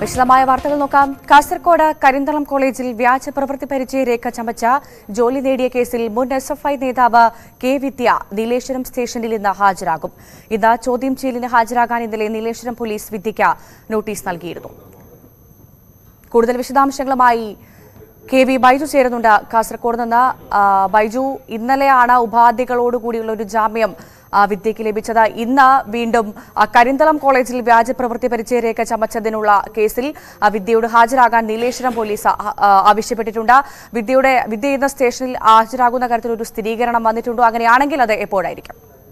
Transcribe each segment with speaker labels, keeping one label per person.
Speaker 1: വിശദമായ വാർത്തകൾ നോക്കാം കാസർകോട് കരിന്തളം കോളേജിൽ വ്യാജ പ്രവൃത്തി പരിചയ രേഖ ചമച്ച ജോലി നേടിയ കേസിൽ മുൻ എസ് എഫ് ഐ നേതാവ് കെ വിദ്യ നീലേശ്വരം സ്റ്റേഷനിൽ ഇന്ന് ഹാജരാകും ഇന്ന് ചോദ്യം ചെയ്യലിന് ഹാജരാകാൻ ഇന്നലെ നീലേശ്വരം പോലീസ് വിദ്യയ്ക്ക് നോട്ടീസ് നൽകിയിരുന്നു കൂടുതൽ വിശദാംശങ്ങളുമായി കെ വി ബൈജു ചേരുന്നുണ്ട് കാസർഗോഡ് നിന്ന് ആ, ബൈജു ഇന്നലെയാണ് ഉപാധികളോടുകൂടിയുള്ള ഒരു ജാമ്യം ആ, വിദ്യയ്ക്ക് ലഭിച്ചത് ഇന്ന് വീണ്ടും ആ, കരിന്തളം കോളേജിൽ വ്യാജ പ്രവൃത്തി പരിചയ രേഖ ചമച്ചതിനുള്ള കേസിൽ ആ, വിദ്യയോട് ഹാജരാകാൻ നീലേശ്വരം പോലീസ് ആ, ആ, ആവശ്യപ്പെട്ടിട്ടുണ്ട് വിദ്യയുടെ വിദ്യ ഇന്ന് സ്റ്റേഷനിൽ ഹാജരാകുന്ന കാര്യത്തിൽ ഒരു സ്ഥിരീകരണം വന്നിട്ടുണ്ടോ അങ്ങനെയാണെങ്കിൽ അത് എപ്പോഴായിരിക്കും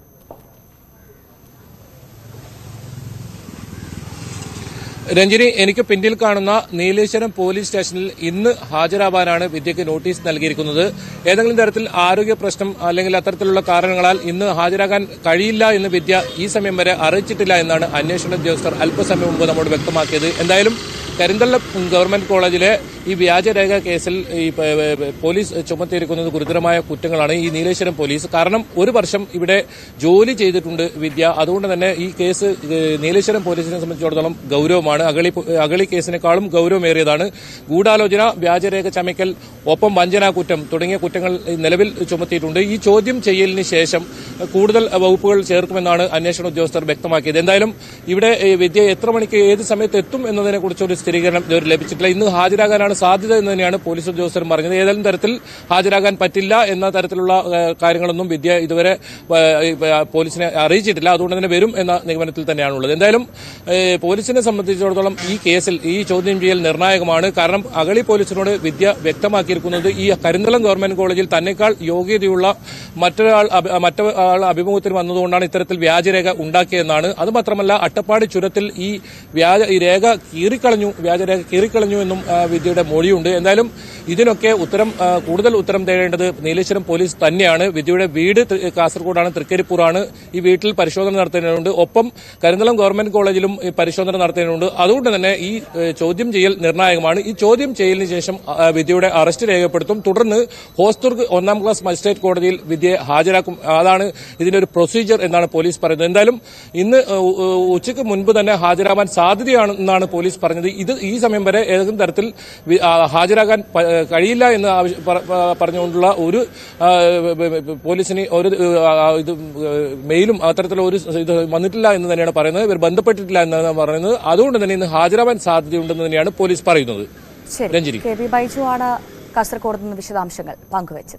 Speaker 2: രഞ്ജിനി എനിക്ക് പിന്നിൽ കാണുന്ന നീലേശ്വരം പോലീസ് സ്റ്റേഷനിൽ ഇന്ന് ഹാജരാവാനാണ് വിദ്യയ്ക്ക് നോട്ടീസ് നൽകിയിരിക്കുന്നത് ഏതെങ്കിലും തരത്തിൽ ആരോഗ്യ പ്രശ്നം അല്ലെങ്കിൽ അത്തരത്തിലുള്ള കാരണങ്ങളാൽ ഇന്ന് ഹാജരാകാൻ കഴിയില്ല എന്ന് വിദ്യ ഈ സമയം വരെ അറിയിച്ചിട്ടില്ല എന്നാണ് അന്വേഷണ ഉദ്യോഗസ്ഥർ അല്പസമയം മുമ്പ് നമ്മോട് വ്യക്തമാക്കിയത് എന്തായാലും കരിന്തള്ള ഗവൺമെന്റ് കോളേജിലെ ഈ വ്യാജരേഖ കേസിൽ ഈ പ- പ- പോലീസ് ചുമത്തിയിരിക്കുന്നത് ഗുരുതരമായ കുറ്റങ്ങളാണ് ഈ നീലേശ്വരം പോലീസ് കാരണം ഒരു വർഷം ഇവിടെ ജോലി ചെയ്തിട്ടുണ്ട് വിദ്യ അതുകൊണ്ട് തന്നെ ഈ കേസ് ഏഹ്, നീലേശ്വരം പോലീസിനെ സംബന്ധിച്ചിടത്തോളം ഗൗരവമാണ് അഗളി അഗളി കേസിനേക്കാളും ഗൗരവമേറിയതാണ് ഗൂഢാലോചന വ്യാജരേഖ ചമയ്ക്കൽ ഒപ്പം വഞ്ചനാ കുറ്റം തുടങ്ങിയ കുറ്റങ്ങൾ നിലവിൽ ചുമത്തിയിട്ടുണ്ട് ഈ ചോദ്യം ചെയ്യലിന് ശേഷം കൂടുതൽ വകുപ്പുകൾ ചേർക്കുമെന്നാണ് അന്വേഷണ ഉദ്യോഗസ്ഥർ വ്യക്തമാക്കിയത് എന്തായാലും ഇവിടെ ഏ, വിദ്യ എത്ര മണിക്ക് ഏത് സമയത്ത് എത്തും എന്നതിനെ കുറിച്ച് ഒരു സ്ഥിരീകരണം ഇതുവരെ ലഭിച്ചിട്ടില്ല ഇന്ന് ഹാജരാകാനാണ് സാധ്യത എന്ന് തന്നെയാണ് പോലീസ് ഉദ്യോഗസ്ഥരും പറഞ്ഞത് ഏതെങ്കിലും തരത്തിൽ ഹാജരാകാൻ പറ്റില്ല എന്ന തരത്തിലുള്ള ഏ, കാര്യങ്ങളൊന്നും വിദ്യ ഇതുവരെ ഏ, ഏ, പോലീസിനെ അറിയിച്ചിട്ടില്ല അതുകൊണ്ട് തന്നെ വരും എന്ന നിഗമനത്തിൽ തന്നെയാണുള്ളത് എന്തായാലും ഏ, പോലീസിനെ സംബന്ധിച്ചിടത്തോളം ഈ കേസിൽ ഈ ചോദ്യം ചെയ്യൽ നിർണായകമാണ് കാരണം അഗളി പോലീസിനോട് വിദ്യ വ്യക്തമാക്കിയിരിക്കുന്നത് ഈ കരിന്തളം ഗവൺമെന്റ് കോളേജിൽ തന്നെക്കാൾ യോഗ്യതയുള്ള മറ്റൊരാൾ അഭി- മറ്റൊരാൾ അഭിമുഖത്തിന് വന്നതുകൊണ്ടാണ് ഇത്തരത്തിൽ വ്യാജരേഖ ഉണ്ടാക്കിയതെന്നാണ് അത് മാത്രമല്ല അട്ടപ്പാടി ചുരത്തിൽ ഈ വ്യാജ ഈ രേഖ കീറിക്കളഞ്ഞു വ്യാജരേഖ കീറിക്കളഞ്ഞു എന്നും ആ, വിദ്യയുടെ മൊഴിയുണ്ട് എന്തായാലും ഇതിനൊക്കെ ഉത്തരം ആ, കൂടുതൽ ഉത്തരം തേടേണ്ടത് നീലേശ്വരം പോലീസ് തന്നെയാണ് വിദ്യയുടെ വീട് ത- കാസർഗോഡാണ് തൃക്കരിപ്പൂറാണ് ഈ വീട്ടിൽ പരിശോധന നടത്തേണ്ടതുണ്ട് ഒപ്പം കരിന്തളം ഗവൺമെന്റ് കോളേജിലും ഈ പരിശോധന നടത്തേണ്ടതുണ്ട് അതുകൊണ്ട് തന്നെ ഈ ഏ, ചോദ്യം ചെയ്യൽ നിർണായകമാണ് ഈ ചോദ്യം ചെയ്യലിന് ശേഷം ആ, വിദ്യയുടെ അറസ്റ്റ് രേഖപ്പെടുത്തും തുടർന്ന് ഹോസ്ദുർഗ് ഒന്നാം ക്ലാസ് മജിസ്ട്രേറ്റ് കോടതിയിൽ വിദ്യയെ ഹാജരാക്കും അതാണ് ഇതിന്റെ ഒരു പ്രൊസീജിയർ എന്നാണ് പോലീസ് പറയുന്നത് എന്തായാലും ഇന്ന് ഏ, ഉ- ഉച്ചയ്ക്ക് മുൻപ് തന്നെ ഹാജരാവാൻ സാധ്യതയാണെന്നാണ് പോലീസ് പറഞ്ഞത് ഇത് ഈ സമയം വരെ ഏതെങ്കിലും തരത്തിൽ വി- ആ, ഹാജരാകാൻ പ- കഴിയില്ല എന്ന് ആവശ്യ- പറ- പ- പറഞ്ഞുകൊണ്ടുള്ള ഒരു ആ, ബ- ബ- പോലീസിന് ഒരു ആ, ഇത് മെയിലും അത്തരത്തിലുള്ള ഒരു ഇത് വന്നിട്ടില്ല എന്ന് തന്നെയാണ് പറയുന്നത് ഇവർ ബന്ധപ്പെട്ടിട്ടില്ല എന്നാണ് പറയുന്നത് അതുകൊണ്ട് തന്നെ ഇന്ന് ഹാജരാവാൻ സാധ്യതയുണ്ടെന്ന് തന്നെയാണ് പോലീസ് പറയുന്നത്
Speaker 1: ശരി
Speaker 2: രഞ്ജിനി.
Speaker 1: കെ വി ബൈജു ആണ് കാസർഗോഡ് നിന്ന് വിശദാംശങ്ങൾ പങ്കുവച്ചത്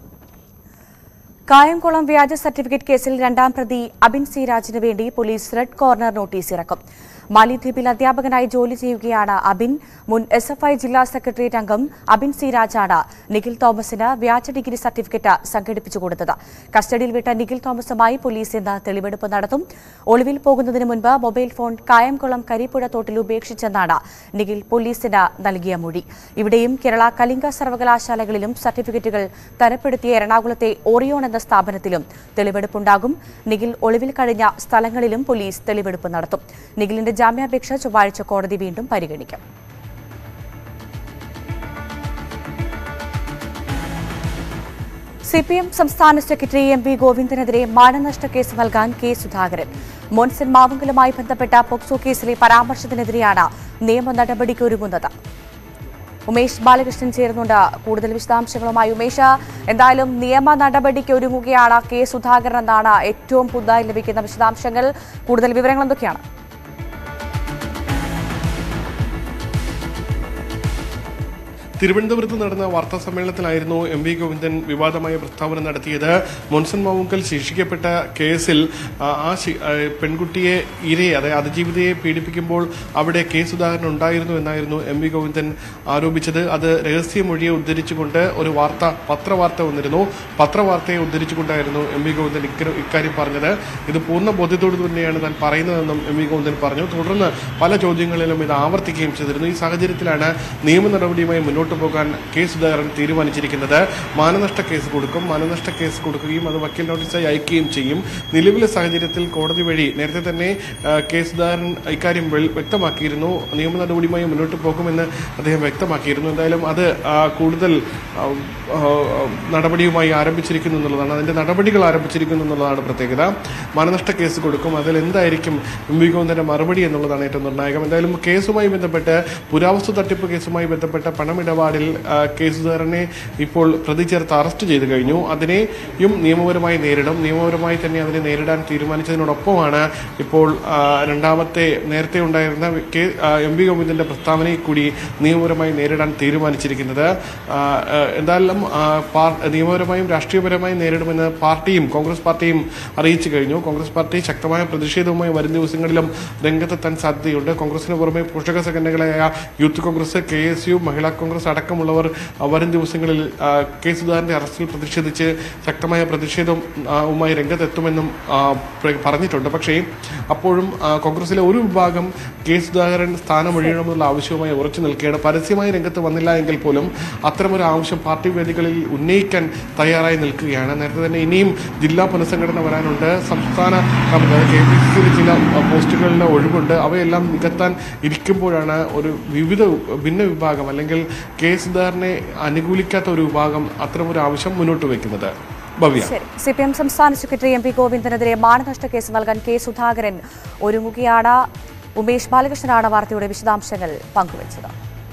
Speaker 1: കായംകുളം വ്യാജ സർട്ടിഫിക്കറ്റ് കേസിൽ രണ്ടാം പ്രതി അബിൻ സി രാജിന് വേണ്ടി പോലീസ് റെഡ് കോർണർ നോട്ടീസ് ഇറക്കും മാലിദ്വീപിൽ അധ്യാപകനായി ജോലി ചെയ്യുകയാണ് അബിൻ മുൻ എസ് എഫ് ഐ ജില്ലാ സെക്രട്ടേറിയറ്റ് അംഗം അബിൻ സി രാജാണ് നിഖിൽ തോമസിന് വ്യാജ ഡിഗ്രി സർട്ടിഫിക്കറ്റ് സംഘടിപ്പിച്ചു കൊടുത്തത് കസ്റ്റഡിയിൽ വിട്ട നിഖിൽ തോമസുമായി പോലീസ് ഇന്ന് തെളിവെടുപ്പ് നടത്തും ഒളിവിൽ പോകുന്നതിന് മുൻപ് മൊബൈൽ ഫോൺ കായംകുളം കരിപ്പുഴ തോട്ടിൽ ഉപേക്ഷിച്ചെന്നാണ് നിഖിൽ പോലീസിന് നൽകിയ മൊഴി ഇവിടെയും കേരള കലിംഗ സർവകലാശാലകളിലും സർട്ടിഫിക്കറ്റുകൾ തരപ്പെടുത്തിയ എറണാകുളത്തെ ഓറിയോൺ എന്ന സ്ഥാപനത്തിലും തെളിവെടുപ്പുണ്ടാകും നിഖിൽ ഒളിവിൽ കഴിഞ്ഞ സ്ഥലങ്ങളിലും പോലീസ് തെളിവെടുപ്പ് നടത്തും നിഖിലിന്റെ ജാമ്യാപേക്ഷ ചൊവ്വാഴ്ച കോടതി വീണ്ടും പരിഗണിക്കും സി പി എം സംസ്ഥാന സെക്രട്ടറി എം വി ഗോവിന്ദനെതിരെ മാനനഷ്ട കേസ് നൽകാൻ കെ സുധാകരൻ മോൻസൺ മാവുങ്കലുമായി ബന്ധപ്പെട്ട പോക്സോ കേസിലെ പരാമർശത്തിനെതിരെയാണ് നിയമ നടപടിക്ക് ഒരുങ്ങുന്നത് ഉമേഷ് ബാലകൃഷ്ണൻ ചേരുന്നുണ്ട് കൂടുതൽ വിശദാംശങ്ങളുമായി ഉമേഷ് എന്തായാലും നിയമ നടപടിക്ക് ഒരുങ്ങുകയാണ് കെ സുധാകരൻ എന്നാണ് ഏറ്റവും പുതുതായി ലഭിക്കുന്ന വിശദാംശങ്ങൾ കൂടുതൽ വിവരങ്ങൾ എന്തൊക്കെയാണ്
Speaker 3: തിരുവനന്തപുരത്ത് നടന്ന വാർത്താ സമ്മേളനത്തിലായിരുന്നു എം വി ഗോവിന്ദൻ വിവാദമായ പ്രസ്താവന നടത്തിയത് മോൻസൺ മാവുങ്കൽ ശിക്ഷിക്കപ്പെട്ട കേസിൽ ആ, ആ ശി- ആ, പെൺകുട്ടിയെ ഇരയെ അതായത് അതിജീവിതയെ പീഡിപ്പിക്കുമ്പോൾ അവിടെ കെ സുധാകരൻ ഉണ്ടായിരുന്നു എന്നായിരുന്നു എം വി ഗോവിന്ദൻ ആരോപിച്ചത് അത് രഹസ്യമൊഴിയെ ഉദ്ധരിച്ചുകൊണ്ട് ഒരു വാർത്ത പത്രവാർത്ത വന്നിരുന്നു പത്രവാർത്തയെ ഉദ്ധരിച്ചുകൊണ്ടായിരുന്നു എം വി ഗോവിന്ദൻ ഇക്ക- ഇക്കാര്യം പറഞ്ഞത് ഇത് പൂർണ്ണ ബോധ്യത്തോടു തന്നെയാണ് താൻ പറയുന്നതെന്നും എം വി ഗോവിന്ദൻ പറഞ്ഞു തുടർന്ന് പല ചോദ്യങ്ങളിലും ഇത് ആവർത്തിക്കുകയും ചെയ്തിരുന്നു ഈ സാഹചര്യത്തിലാണ് നിയമ നടപടിയുമായി മുന്നോട്ട് മുന്നോട്ട് പോകാൻ കെ സുധാകരൻ തീരുമാനിച്ചിരിക്കുന്നത് മാനനഷ്ട കേസ് കൊടുക്കും മാനനഷ്ട കേസ് കൊടുക്കുകയും അത് വക്കീൽ നോട്ടീസായി അയക്കുകയും ചെയ്യും നിലവിലെ സാഹചര്യത്തിൽ കോടതി വഴി നേരത്തെ തന്നെ ആ, കെ സുധാകരൻ ഇക്കാര്യം വെൾ- വ്യക്തമാക്കിയിരുന്നു നിയമ നടപടിയുമായി മുന്നോട്ട് പോകുമെന്ന് അദ്ദേഹം വ്യക്തമാക്കിയിരുന്നു എന്തായാലും അത് ആ, കൂടുതൽ ആ, ആ, നടപടിയുമായി ആരംഭിച്ചിരിക്കുന്നു എന്നുള്ളതാണ് അതിന്റെ നടപടികൾ ആരംഭിച്ചിരിക്കുന്നു എന്നുള്ളതാണ് പ്രത്യേകത മാനനഷ്ട കേസ് കൊടുക്കും അതിൽ എന്തായിരിക്കും എം വി ഗോവിന്ദന്റെ മറുപടി എന്നുള്ളതാണ് ഏറ്റവും നിർണായകം എന്തായാലും കേസുമായി ബന്ധപ്പെട്ട് പുരാവസ്തു തട്ടിപ്പ് കേസുമായി ബന്ധപ്പെട്ട പണമിടപാടിൽ ആ, കെ സുധാകരനെ ഇപ്പോൾ പ്രതി ചേർത്ത് അറസ്റ്റ് ചെയ്തു കഴിഞ്ഞു അതിനെയും നിയമപരമായി നേരിടും നിയമപരമായി തന്നെ അതിനെ നേരിടാൻ തീരുമാനിച്ചതിനോടൊപ്പമാണ് ഇപ്പോൾ ആ, രണ്ടാമത്തെ നേരത്തെ ഉണ്ടായിരുന്ന കെ ആ, എം വി ഗോവിന്ദന്റെ പ്രസ്താവനയെ കൂടി നിയമപരമായി നേരിടാൻ തീരുമാനിച്ചിരിക്കുന്നത് ആ, ആ, എന്തായാലും ആ, പാർ- നിയമപരമായും രാഷ്ട്രീയപരമായും നേരിടുമെന്ന് പാർട്ടിയും കോൺഗ്രസ് പാർട്ടിയും അറിയിച്ചു കഴിഞ്ഞു കോൺഗ്രസ് പാർട്ടി ശക്തമായ പ്രതിഷേധവുമായി വരും ദിവസങ്ങളിലും രംഗത്തെത്താൻ സാധ്യതയുണ്ട് കോൺഗ്രസിന് പുറമെ പോഷക സംഘടനകളായ youth congress K S U Mahila congress അടക്കമുള്ളവർ ആ, വരും ദിവസങ്ങളിൽ ആ, കെ സുധാകരന്റെ അറസ്റ്റിൽ പ്രതിഷേധിച്ച് ശക്തമായ പ്രതിഷേധവുമായി രംഗത്തെത്തുമെന്നും ആ, പ്ര- പറഞ്ഞിട്ടുണ്ട് പക്ഷേ അപ്പോഴും ആ, കോൺഗ്രസിലെ ഒരു വിഭാഗം കെ സുധാകരൻ സ്ഥാനമൊഴിയണമെന്നുള്ള ആവശ്യവുമായി ഉറച്ചു നിൽക്കുകയാണ് പരസ്യമായി രംഗത്ത് വന്നില്ല എങ്കിൽ പോലും അത്തരമൊരു ആവശ്യം പാർട്ടി വേദികളിൽ ഉന്നയിക്കാൻ തയ്യാറായി നിൽക്കുകയാണ് നേരത്തെ തന്നെ ഇനിയും ജില്ലാ പുനഃസംഘടന വരാനുണ്ട് സംസ്ഥാന കമ്മിറ്റി കെ പി സി സിയിലെ ചില പോസ്റ്റുകളിലെ ഒഴിവുണ്ട് അവയെല്ലാം നികത്താൻ ഇരിക്കുമ്പോഴാണ് ഒരു വിവിധ ഭിന്ന വിഭാഗം അല്ലെങ്കിൽ കെ സുധാകരനെ അനുകൂലിക്കാത്ത ഒരു വിഭാഗം അത്തരമൊരു ആവശ്യം മുന്നോട്ട് വയ്ക്കുന്നത് ഭവ്യ
Speaker 1: ശരി സി പി എം സംസ്ഥാന സെക്രട്ടറി എം പി ഗോവിന്ദനെതിരെ മാനനഷ്ട കേസ് നൽകാൻ കെ സുധാകരൻ ഒരുങ്ങുകയാണ് ഉമേഷ് ബാലകൃഷ്ണനാണ് വാർത്തയുടെ വിശദാംശങ്ങൾ പങ്കുവച്ചത്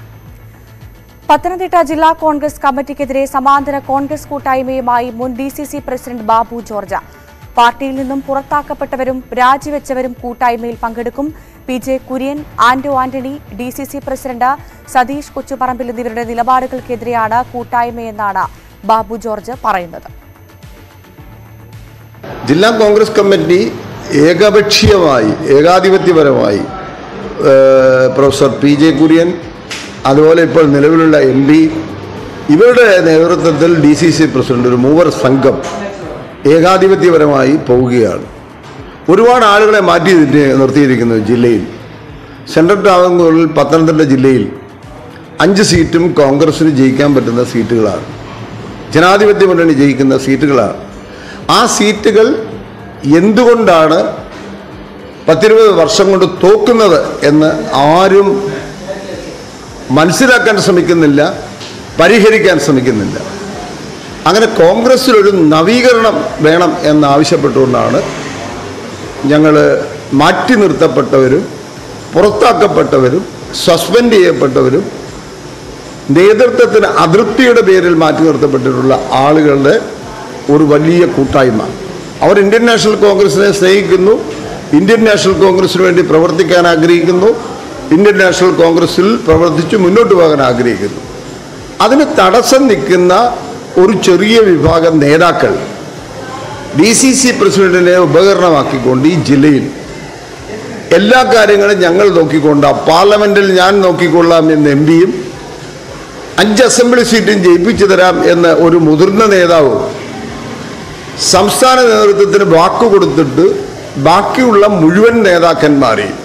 Speaker 1: പത്തനംതിട്ട ജില്ലാ കോൺഗ്രസ് കമ്മിറ്റിക്കെതിരെ സമാന്തര കോൺഗ്രസ് കൂട്ടായ്മയുമായി മുൻ D C C president Babu George പാർട്ടിയിൽ നിന്നും പുറത്താക്കപ്പെട്ടവരും രാജിവെച്ചവരും കൂട്ടായ്മയിൽ പങ്കെടുക്കും P J Kurian Anto Antony D C C president Satheesh Kochuparambil എന്നിവരുടെ നിലപാടുകൾക്കെതിരെയാണ് കൂട്ടായ്മയെന്നാണ് ബാബു ജോർജ് പറയുന്നത്
Speaker 4: ജില്ലാ കോൺഗ്രസ് കമ്മിറ്റി ഏകപക്ഷീയമായി ഏകാധിപത്യപരമായി ഏഹ്, പ്രൊഫസർ പി ജെ കുര്യൻ അതുപോലെ ഇപ്പോൾ നിലവിലുള്ള എം പി ഇവരുടെ നേതൃത്വത്തിൽ ഡി സി സി പ്രസിഡന്റ് ഒരു മൂവർ സംഘം ഏകാധിപത്യപരമായി പോവുകയാണ് ഒരുപാട് ആളുകളെ മാറ്റി നിർത്തി- നിർത്തിയിരിക്കുന്നു ജില്ലയിൽ സെൻട്രൽ ട്രാവൻകൂറിൽ പത്തനംതിട്ട ജില്ലയിൽ അഞ്ച് സീറ്റും കോൺഗ്രസിന് ജയിക്കാൻ പറ്റുന്ന സീറ്റുകളാണ് ജനാധിപത്യ മുന്നണി ജയിക്കുന്ന സീറ്റുകളാണ് ആ സീറ്റുകൾ എന്തുകൊണ്ടാണ് പത്തിരുപത് വർഷം കൊണ്ട് തോക്കുന്നത് എന്ന് ആരും മനസ്സിലാക്കാൻ ശ്രമിക്കുന്നില്ല പരിഹരിക്കാൻ ശ്രമിക്കുന്നില്ല അങ്ങനെ കോൺഗ്രസ്സിൽ ഒരു നവീകരണം വേണം എന്നാവശ്യപ്പെട്ടുകൊണ്ടാണ് ഞങ്ങൾ മാറ്റി നിർത്തപ്പെട്ടവരും പുറത്താക്കപ്പെട്ടവരും സസ്പെൻഡ് ചെയ്യപ്പെട്ടവരും നേതൃത്വത്തിന് അതൃപ്തിയുടെ പേരിൽ മാറ്റി നിർത്തപ്പെട്ടിട്ടുള്ള ആളുകളുടെ ഒരു വലിയ കൂട്ടായ്മ അവർ ഇന്ത്യൻ നാഷണൽ കോൺഗ്രസിനെ സ്നേഹിക്കുന്നു ഇന്ത്യൻ നാഷണൽ കോൺഗ്രസിന് വേണ്ടി പ്രവർത്തിക്കാൻ ആഗ്രഹിക്കുന്നു ഇന്ത്യൻ നാഷണൽ കോൺഗ്രസിൽ പ്രവർത്തിച്ച് മുന്നോട്ട് പോകാൻ ആഗ്രഹിക്കുന്നു അതിന് തടസ്സം നിൽക്കുന്ന ഒരു ചെറിയ വിഭാഗം നേതാക്കൾ ഡി സി സി പ്രസിഡന്റിനെ ഉപകരണമാക്കിക്കൊണ്ട് ഈ ജില്ലയിൽ എല്ലാ കാര്യങ്ങളും ഞങ്ങൾ നോക്കിക്കൊണ്ട പാർലമെന്റിൽ ഞാൻ നോക്കിക്കൊള്ളാം എന്ന് എം പിയും അഞ്ച് അസംബ്ലി സീറ്റും ജയിപ്പിച്ചു തരാം എന്ന് ഒരു മുതിർന്ന നേതാവ് സംസ്ഥാന നേതൃത്വത്തിന് വാക്ക് കൊടുത്തിട്ട് ബാക്കിയുള്ള മുഴുവൻ നേതാക്കന്മാരെയും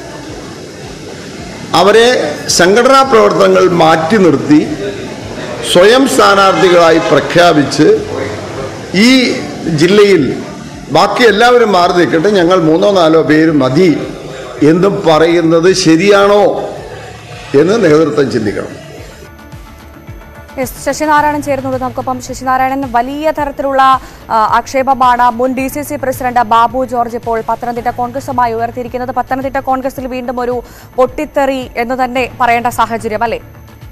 Speaker 4: അവരെ സംഘടനാ പ്രവർത്തനങ്ങൾ മാറ്റി നിർത്തി സ്വയം സ്ഥാനാർത്ഥികളായി പ്രഖ്യാപിച്ച് ഈ ജില്ലയിൽ ബാക്കി എല്ലാവരും മാറി നിൽക്കട്ടെ ഞങ്ങൾ മൂന്നോ നാലോ പേര് മതി എന്ന് പറയുന്നത് ശരിയാണോ എന്ന് നേതൃത്വം ചിന്തിക്കണം
Speaker 1: എസ് ശശിനാരായണൻ ചേരുന്നുണ്ട് നമുക്കൊപ്പം ശശിനാരായണൻ വലിയ തരത്തിലുള്ള ആ, ആക്ഷേപമാണ് മുൻ D C C president Babu George ഇപ്പോൾ പത്തനംതിട്ട കോൺഗ്രസുമായി ഉയർത്തിയിരിക്കുന്നത് പത്തനംതിട്ട കോൺഗ്രസിൽ വീണ്ടും ഒരു പൊട്ടിത്തെറി എന്ന് തന്നെ പറയേണ്ട സാഹചര്യം അല്ലേ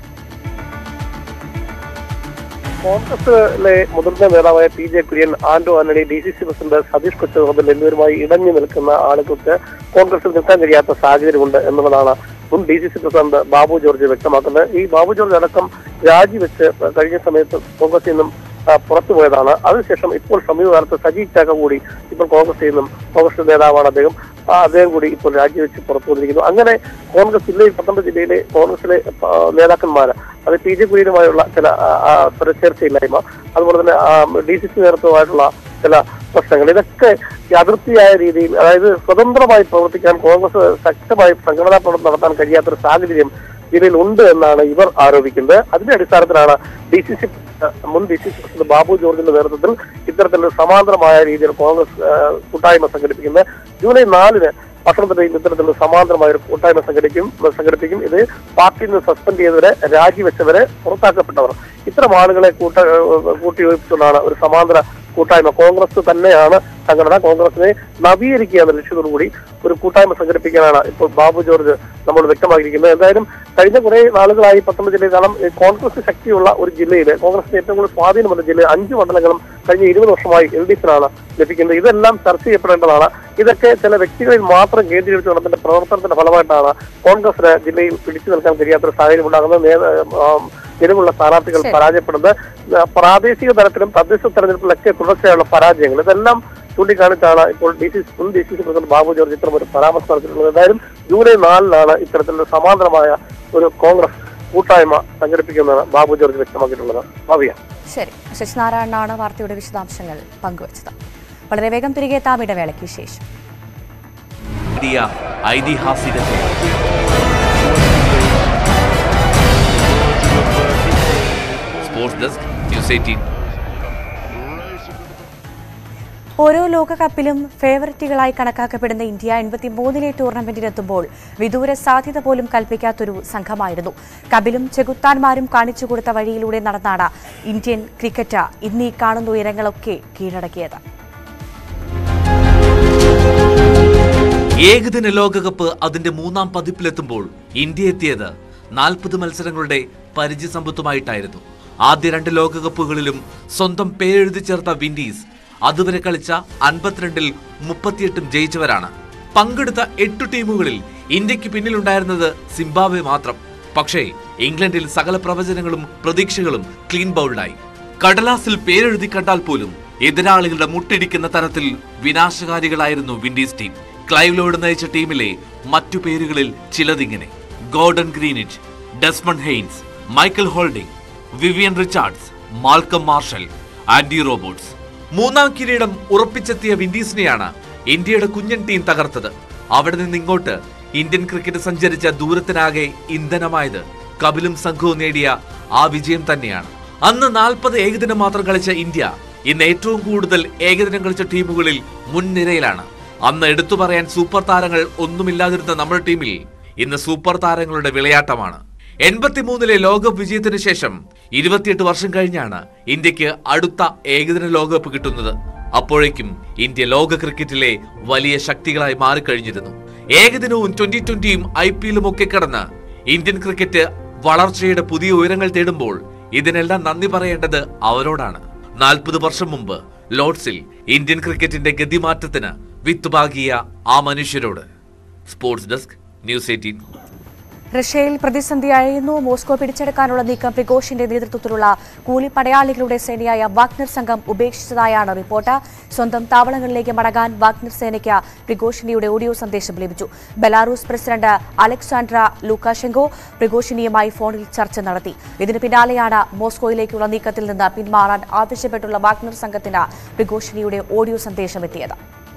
Speaker 5: കോൺഗ്രസിലെ മുതിർന്ന നേതാവായ P J Kurian Anto Antony D C C president Satheesh Kochurambil എന്നിവരുമായി ഇടഞ്ഞു നിൽക്കുന്ന ആളുകൾക്ക് കോൺഗ്രസിൽ നിൽക്കാൻ കഴിയാത്ത സാഹചര്യമുണ്ട് എന്നുള്ളതാണ് മുൻ D C C president Babu George വ്യക്തമാക്കുന്നത് ഈ ബാബു ജോർജ് അടക്കം രാജിവെച്ച് കഴിഞ്ഞ സമയത്ത് കോൺഗ്രസിൽ നിന്നും ആ, പുറത്തുപോയതാണ് അതിനുശേഷം ഇപ്പോൾ സമീപകാലത്ത് സജി ചാക്ക കൂടി ഇപ്പോൾ കോൺഗ്രസിൽ നിന്നും കോൺഗ്രസ് നേതാവാണ് അദ്ദേഹം ആ, അദ്ദേഹം കൂടി ഇപ്പോൾ രാജിവെച്ച് പുറത്തു വന്നിരിക്കുന്നു അങ്ങനെ കോൺഗ്രസ് ജില്ലയിൽ പത്തനംതിട്ട ജില്ലയിലെ കോൺഗ്രസിലെ ആ, നേതാക്കന്മാർ അത് പി ജെ കുര്യനുമായുള്ള ചില ആ, ആ, സ്വരച്ചേർച്ചയില്ലായ്മ അതുപോലെ തന്നെ ഡി സി സി നേതൃത്വമായിട്ടുള്ള ചില പ്രശ്നങ്ങൾ ഇതൊക്കെ ഈ അതിർത്തിയായ രീതിയിൽ അതായത് സ്വതന്ത്രമായി പ്രവർത്തിക്കാൻ കോൺഗ്രസ് ശക്തമായി സംഘടനാ പ്രവർത്തനം നടത്താൻ കഴിയാത്തൊരു സാഹചര്യം ജില്ലയിൽ ഉണ്ട് എന്നാണ് ഇവർ ആരോപിക്കുന്നത് അതിന്റെ അടിസ്ഥാനത്തിലാണ് ഡി സി സി മുൻ D C C president Babu ജോർജിന്റെ നേതൃത്വത്തിൽ ഇത്തരത്തിലൊരു സമാന്തരമായ രീതിയിൽ കോൺഗ്രസ് ആ, കൂട്ടായ്മ സംഘടിപ്പിക്കുന്നത് ജൂലൈ നാലിന് പത്തനംതിട്ടയിൽ ഇത്തരത്തിലുള്ള സമാന്തരമായ ഒരു കൂട്ടായ്മ സംഘടിക്കും സംഘടിപ്പിക്കും ഇത് പാർട്ടിയിൽ നിന്ന് സസ്പെൻഡ് ചെയ്തവരെ രാജിവെച്ചവരെ പുറത്താക്കപ്പെട്ടവർ ഇത്തരം ആളുകളെ കൂട്ട കൂട്ടിയോജിപ്പിച്ചുകൊണ്ടാണ് ഒരു സമാന്തര കൂട്ടായ്മ കോൺഗ്രസ് തന്നെയാണ് സംഘടന കോൺഗ്രസിനെ നവീകരിക്കുക എന്ന ലക്ഷ്യത്തോടുകൂടി ഒരു കൂട്ടായ്മ സംഘടിപ്പിക്കാനാണ് ഇപ്പോൾ ബാബു ജോർജ് നമ്മൾ വ്യക്തമാക്കിയിരിക്കുന്നത് എന്തായാലും കഴിഞ്ഞ കുറെ നാളുകളായി പത്തനംതിട്ട ജില്ലയിൽ കാരണം ഈ കോൺഗ്രസ് ശക്തിയുള്ള ഒരു ജില്ലയിൽ കോൺഗ്രസിന് ഏറ്റവും കൂടുതൽ സ്വാധീനമുള്ള ജില്ലയിൽ അഞ്ച് മണ്ഡലങ്ങളും കഴിഞ്ഞ ഇരുപത് വർഷമായി എൽ ഡി എഫിനാണ് ലഭിക്കുന്നത് ഇതെല്ലാം ചർച്ച ചെയ്യപ്പെടേണ്ടതാണ് ഇതൊക്കെ ചില വ്യക്തികളിൽ മാത്രം കേന്ദ്രീകരിച്ച് നടത്തുന്ന പ്രവർത്തനത്തിന്റെ ഫലമായിട്ടാണ് കോൺഗ്രസിന് ജില്ലയിൽ പിടിച്ചു നിൽക്കാൻ കഴിയാത്തൊരു സാഹചര്യം ഉണ്ടാകുന്നത് നേ- ആ, നിലവിലുള്ള സ്ഥാനാർത്ഥികൾ
Speaker 1: ശരി.
Speaker 5: പരാജയപ്പെടുന്നത് ആ, പ്രാദേശിക തലത്തിലും തദ്ദേശ തെരഞ്ഞെടുപ്പിലൊക്കെ തുടർച്ചയായുള്ള പരാജയങ്ങൾ ഇതെല്ലാം ചൂണ്ടിക്കാണിച്ചാണ് ഇപ്പോൾ ഡി സി മുൻ D C C president Babu George ഇത്തരം ഒരു പരാമർശം നടത്തിയിട്ടുള്ളത് എന്തായാലും ജൂലൈ നാലിനാണ് ഇത്തരത്തിലുള്ള സമാന്തരമായ ഒരു കോൺഗ്രസ് കൂട്ടായ്മ സംഘടിപ്പിക്കുന്നതാണ് ബാബു ജോർജ് വ്യക്തമാക്കിയിട്ടുള്ളത് ഭാവിയ
Speaker 1: ശരി ശശിനാരായണനാണ് വാർത്തയുടെ വിശദാംശങ്ങൾ പങ്കുവച്ചത് വളരെ വേഗം തിരികെ എത്താം ഇടവേളയ്ക്ക് ശേഷം
Speaker 6: നേടിയ ഐതിഹാസിക ജയം. സ്പോർട്സ് ഡെസ്ക് ന്യൂസ് എയ്റ്റീൻ
Speaker 1: ഓരോ ലോകകപ്പിലും ഫേവററ്റുകളായി കണക്കാക്കപ്പെടുന്ന ഇന്ത്യ എൺപത്തിമൂന്നിലെ ടൂർണമെന്റിനെത്തുമ്പോൾ വിദൂര സാധ്യത പോലും കൽപ്പിക്കാത്തൊരു സംഘമായിരുന്നു കപിലും ചെകുത്താന്മാരും കാണിച്ചു കൊടുത്ത വഴിയിലൂടെ നടന്നാണ് ഇന്ത്യൻ ക്രിക്കറ്റ് ഇന്നീ കാണുന്ന ഉയരങ്ങളൊക്കെ കീഴടക്കിയത്
Speaker 6: ഏകദിന ലോകകപ്പ് അതിന്റെ മൂന്നാം പതിപ്പിലെത്തുമ്പോൾ ഇന്ത്യ എത്തിയത് നാൽപ്പത് മത്സരങ്ങളുടെ പരിചയസമ്പത്തുമായിട്ടായിരുന്നു ആദ്യ രണ്ട് ലോകകപ്പുകളിലും സ്വന്തം പേരെഴുതി ചേർത്ത വിൻഡീസ് അതുവരെ കളിച്ച അൻപത്തിരണ്ടിൽ മുപ്പത്തിയെട്ടും ജയിച്ചവരാണ് പങ്കെടുത്ത എട്ടു ടീമുകളിൽ ഇന്ത്യക്ക് പിന്നിലുണ്ടായിരുന്നത് സിംബാബ്വെ മാത്രം പക്ഷേ ഇംഗ്ലണ്ടിൽ സകല പ്രവചനങ്ങളും പ്രതീക്ഷകളും ക്ലീൻ ബൗൾഡായി കടലാസിൽ പേരെഴുതി കണ്ടാൽ പോലും എതിരാളികളുടെ മുട്ടിടിക്കുന്ന തരത്തിൽ വിനാശകാരികളായിരുന്നു വിൻഡീസ് ടീം ക്ലൈവ് ലോഡ് നയിച്ച ടീമിലെ മറ്റു പേരുകളിൽ ചിലതിങ്ങനെ Gordon Greenidge Desmond Haynes Michael Holding Vivian Richards Malcolm Marshall Andy Roberts മൂന്നാം കിരീടം ഉറപ്പിച്ചെത്തിയ വിൻഡീസിനെയാണ് ഇന്ത്യയുടെ കുഞ്ഞൻ ടീം തകർത്തത് അവിടെ നിന്ന് ഇങ്ങോട്ട് ഇന്ത്യൻ ക്രിക്കറ്റ് സഞ്ചരിച്ച ദൂരത്തിനാകെ ഇന്ധനമായത് കപിലും സംഘവും നേടിയ ആ വിജയം തന്നെയാണ് അന്ന് നാൽപ്പത് ഏകദിനം മാത്രം കളിച്ച ഇന്ത്യ ഇന്ന് ഏറ്റവും കൂടുതൽ ഏകദിനം കളിച്ച ടീമുകളിൽ മുൻനിരയിലാണ് അന്ന് എടുത്തു പറയാൻ സൂപ്പർ താരങ്ങൾ ഒന്നുമില്ലാതിരുന്ന നമ്മുടെ ടീമിൽ ഇന്ന് സൂപ്പർ താരങ്ങളുടെ വിളയാട്ടമാണ് എൺപത്തിമൂന്നിലെ ലോകകപ്പ് വിജയത്തിന് ശേഷം ഇരുപത്തിയെട്ട് വർഷം കഴിഞ്ഞാണ് ഇന്ത്യക്ക് അടുത്ത ഏകദിന ലോകകപ്പ് കിട്ടുന്നത് അപ്പോഴേക്കും ഇന്ത്യ ലോക ക്രിക്കറ്റിലെ വലിയ ശക്തികളായി മാറിക്കഴിഞ്ഞിരുന്നു ഏകദിനവും ട്വന്റി ട്വന്റിയും ഐ പി എല്ലും ഒക്കെ കടന്ന് ഇന്ത്യൻ ക്രിക്കറ്റ് വളർച്ചയുടെ പുതിയ ഉയരങ്ങൾ തേടുമ്പോൾ ഇതിനെല്ലാം നന്ദി പറയേണ്ടത് അവരോടാണ് നാൽപ്പത് വർഷം മുമ്പ് ലോർഡ്സിൽ ഇന്ത്യൻ ക്രിക്കറ്റിന്റെ ഗതിമാറ്റത്തിന് വിത്തുപാകിയ ആ മനുഷ്യരോട് സ്പോർട്സ് ഡെസ്ക് ന്യൂസ് എയ്റ്റീൻ
Speaker 1: റഷ്യയിൽ പ്രതിസന്ധിയായിരുന്നു മോസ്കോ പിടിച്ചെടുക്കാനുള്ള നീക്കം പ്രിഗോഷിന്റെ നേതൃത്വത്തിലുള്ള കൂലിപ്പടയാളികളുടെ സേനയായ വാഗ്നർ സംഘം ഉപേക്ഷിച്ചതായാണ് റിപ്പോർട്ട് സ്വന്തം താവളങ്ങളിലേക്ക് മടങ്ങാൻ വാഗ്നർ സേനയ്ക്ക് പ്രിഗോഷിനിയുടെ ഓഡിയോ സന്ദേശം ലഭിച്ചു ബെലാറൂസ് പ്രസിഡന്റ് അലക്സാണ്ട്ര ലൂക്കാഷെങ്കോ പ്രിഗോഷിനിയുമായി ഫോണിൽ ചർച്ച നടത്തി ഇതിന് പിന്നാലെയാണ് മോസ്കോയിലേക്കുള്ള നീക്കത്തിൽ നിന്ന് പിന്മാറാൻ ആവശ്യപ്പെട്ടുള്ള വാഗ്നർ സംഘത്തിന് പ്രിഗോഷിനിയുടെ ഓഡിയോ സന്ദേശം എത്തിയത്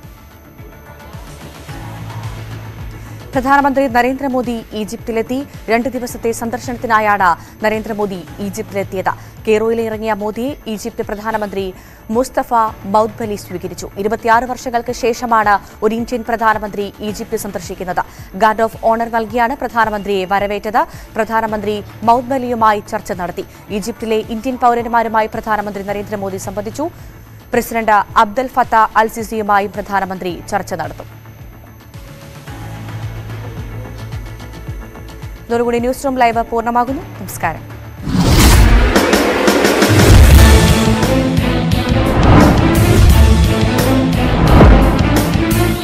Speaker 1: പ്രധാനമന്ത്രി നരേന്ദ്രമോദി ഈജിപ്തിലെത്തി രണ്ട് ദിവസത്തെ സന്ദർശനത്തിനായാണ് നരേന്ദ്രമോദി ഈജിപ്തിലെത്തിയത് കെയ്റോയിൽ ഇറങ്ങിയ മോദിയെ ഈജിപ്ത് പ്രധാനമന്ത്രി മുസ്തഫ മൌദ്ബലി സ്വീകരിച്ചു ഇരുപത്തിയാറ് വർഷങ്ങൾക്ക് ശേഷമാണ് ഒരു ഇന്ത്യൻ പ്രധാനമന്ത്രി ഈജിപ്ത് സന്ദർശിക്കുന്നത് ഗാർഡ് ഓഫ് ഓണർ നൽകിയാണ് പ്രധാനമന്ത്രിയെ വരവേറ്റത് പ്രധാനമന്ത്രി മൌദ്ബലിയുമായി ചർച്ച നടത്തി ഈജിപ്തിലെ ഇന്ത്യൻ പൌരന്മാരുമായി പ്രധാനമന്ത്രി നരേന്ദ്രമോദി സംവദിച്ചു പ്രസിഡന്റ് അബ്ദൽ ഫത്ത അൽ സിസിയുമായും പ്രധാനമന്ത്രി ചർച്ച നടത്തും ഇതോടുകൂടി ന്യൂസ് റൂം ലൈവ് പൂർണ്ണമാകുന്നു നമസ്കാരം